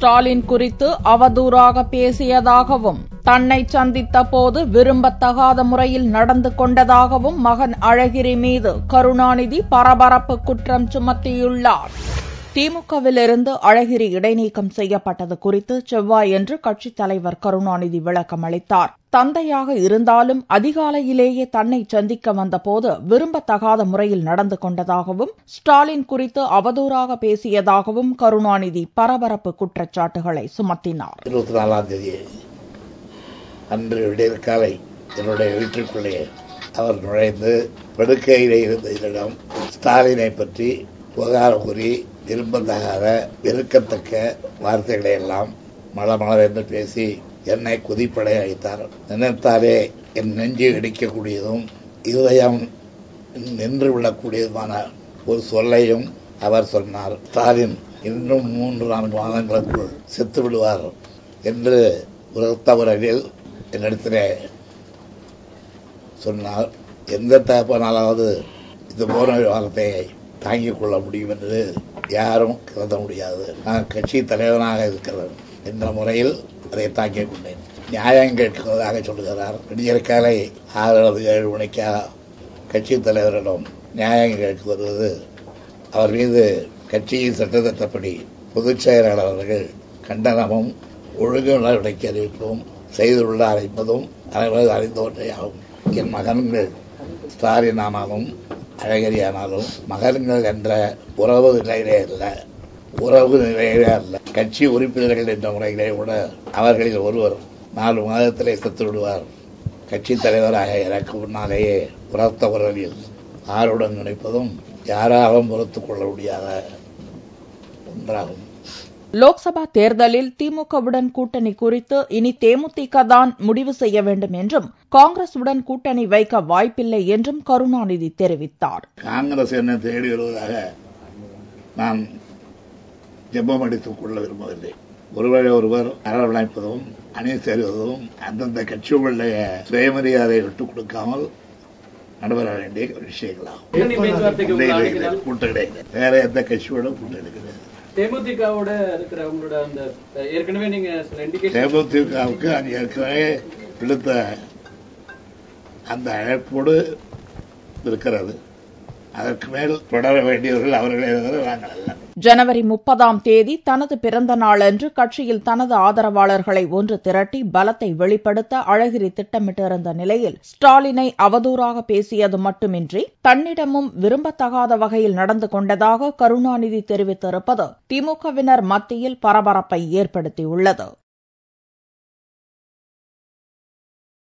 ஸ்டாலின் குறித்து அவதூறாக பேசியதாகவும் தன்னை சந்தித்த போது விரும்பத்தகாத முறையில் நடந்து கொண்டதாகவும் மகன் அழகிரி மீது கருணாநிதி பரபரப்பு குற்றம் சுமத்தியுள்ளார் திமுகவிலிருந்து அழகிரி இடைநீக்கம் செய்யப்பட்டது குறித்து செவ்வாயன்று கட்சித் தலைவர் கருணாநிதி விளக்கம் அளித்தார் தந்தையாக இருந்தாலும் அதிகாலையிலேயே தன்னை சந்திக்க வந்தபோது விரும்பத்தகாத முறையில் நடந்து கொண்டதாகவும் ஸ்டாலின் குறித்து அவதூறாக பேசியதாகவும் கருணாநிதி பரபரப்பு குற்றச்சாட்டுகளை சுமத்தினார் இருபத்தி நாலாம் தேதி அன்று விடியற் காலை என்னுடைய வீட்டிற்குள்ளே அவர் நுழைந்து படுக்கையிலே இருந்த என்னிடம் ஸ்டாலினை பற்றி புகார் கூறி விரும்பத்தகாத வெறுக்கத்தக்க வார்த்தைகளை எல்லாம் மளமளவென்று பேசி என்னை குதிப்படை அழைத்தார் நினைத்தாலே என் நெஞ்சு இடிக்கக்கூடியதும் இருதயம் நின்று விடக்கூடியதுமான ஒரு சொல்லையும் அவர் சொன்னார் ஸ்டாலின் இன்னும் மூன்று நான்கு மாதங்களுக்குள் செத்து விடுவார் என்று உரத்த உறவில் என்னிடத்திலே சொன்னார் எந்த தகப்பனாலாவது இது போன்ற வார்த்தையை தாங்கிக் கொள்ள முடியும் என்று யாரும் கருத முடியாது நான் கட்சி தலைவனாக இருக்கிறேன் என்ற முறையில் அதை தாங்கிக் கொண்டேன் நியாயம் கேட்கிறதாக சொல்லுகிறார் விடியற் காலை ஆறு அல்லது ஏழு மணிக்காக கட்சி தலைவரிடம் நியாயம் கேட்க வருவது அவர் மீது கட்சியின் சட்டத்திட்டப்படி பொதுச் செயலாளர் அவர்கள் கண்டனமும் ஒழுங்கு நடவடிக்கை அறிவிப்பும் செய்துள்ளார் என்பதும் அனைவரும் அறிந்தோன்றே ஆகும் என் மகன்கள் ஸ்டாலின் ஆனாலும் அழகிரி ஆனாலும் மகன்கள் என்ற உறவு நிலையிலே அல்ல உறவு நிலையிலே அல்ல கட்சி உறுப்பினர்கள் என்ற முறையிலே கூட அவர்களில் ஒருவர் நாலு மாதத்திலே செத்து விடுவார் கட்சி தலைவராக எனக்கு முன்னாலேயே உரத்த உறவில் ஆருடன் நினைப்பதும் யாராலும் பொறுத்துக் கொள்ள முடியாத ஒன்றாகும் லோக்சபா தேர்தலில் திமுகவுடன் கூட்டணி குறித்து இனி தேமுதிக தான் முடிவு செய்ய வேண்டும் என்றும் காங்கிரசுடன் கூட்டணி வைக்க வாய்ப்பில்லை என்றும் கருணாநிதி தெரிவித்தார் காங்கிரஸ் என்னை தேடி வருவதாக நான் ஜெபம் அடித்துக் கொள்ள விரும்பவில்லை ஒருவரை ஒருவர் அரவணைப்பதும் அணி சேருவதும் அந்தந்த கட்சிகளுடைய சுயமரியாதையை விட்டுக் கொடுக்காமல் நடைபெற வேண்டிய விஷயங்களாகும் கூட்டணி பேச்சுவார்த்தைக்கு உங்களை இல்லை, இல்லை, அழைக்கிறார். கூட்டணி இல்லை. வேற எந்த கட்சியோட கூட்டணி கிடையாது தேமுதிகவோட இருக்கிற உங்களோட அந்த ஏற்கனவே நீங்க சில இண்டிகேஷன் தேமுதிகவுக்கு அங்கே ஏற்கனவே விடுத்த அந்த அழைப்போடு இருக்கிறது அதற்கு மேல் தொடர வேண்டியவர்கள் அவர்களே தவிர நாங்கள் அல்ல ஜனவரி முப்பதாம் தேதி தனது பிறந்த நாளன்று கட்சியில் தனது ஆதரவாளர்களை ஒன்று திரட்டி பலத்தை வெளிப்படுத்த அழகிரி திட்டமிட்டிருந்த நிலையில் ஸ்டாலினை அவதூறாக பேசியது மட்டுமின்றி தன்னிடமும் விரும்பத்தகாத வகையில் நடந்து கொண்டதாக கருணாநிதி தெரிவித்திருப்பது திமுகவினர் மத்தியில் பரபரப்பை ஏற்படுத்தியுள்ளது